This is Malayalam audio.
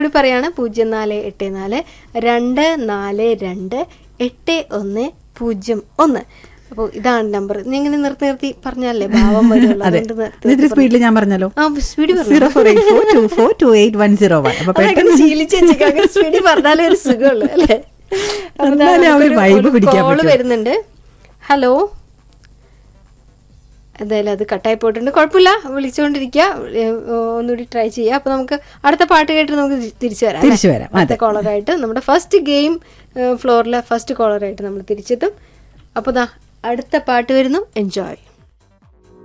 കൂടി പറയാണ് പൂജ്യം നാല് എട്ട് നാല് രണ്ട് നാല് രണ്ട് എട്ട് ഒന്ന് പൂജ്യം ഒന്ന് അപ്പോൾ ഇതാണ് നമ്പർ നീ ഇങ്ങനെ നിർത്തി നിർത്തി പറഞ്ഞാലേ ഭാവം വരുള്ളൂ അതെ അതുകൊണ്ട് നിർത്തി ഇതിരി സ്പീഡിൽ ഞാൻ പറഞ്ഞല്ലോ ആ speed zero four eight four two four two eight one zero one അപ്പൊ പെട്ടെന്ന് ശീലിച്ച് വെച്ചേക്കാം അങ്ങനെ സ്പീഡിൽ പറഞ്ഞാലേ ഒരു സുഖമുള്ളൂ അല്ലേ എന്നാലേ ആ ഒരു vibe പിടിക്കാൻ കോള് പറ്റൂ. വരുന്നുണ്ട് ഹലോ എന്തായാലും അത് കട്ടായി പോയിട്ടുണ്ട് കുഴപ്പമില്ല വിളിച്ചുകൊണ്ടിരിക്കുക ഏഹ്, ഒന്നുകൂടി ട്രൈ ചെയ്യുക അപ്പൊ നമുക്ക് അടുത്ത പാട്ട് കേട്ട് നമുക്ക് തി- തിരിച്ചു വരാം തിരിച്ചു വരാം, അടുത്ത കോളറായിട്ട് നമ്മുടെ ഫസ്റ്റ് ഗെയിം ഫ്ലോറിലെ ഫസ്റ്റ് കോളറായിട്ട് നമ്മൾ തിരിച്ചെത്തും അപ്പോൾ ദാ അടുത്ത പാട്ട് വരുന്നു എൻജോയ്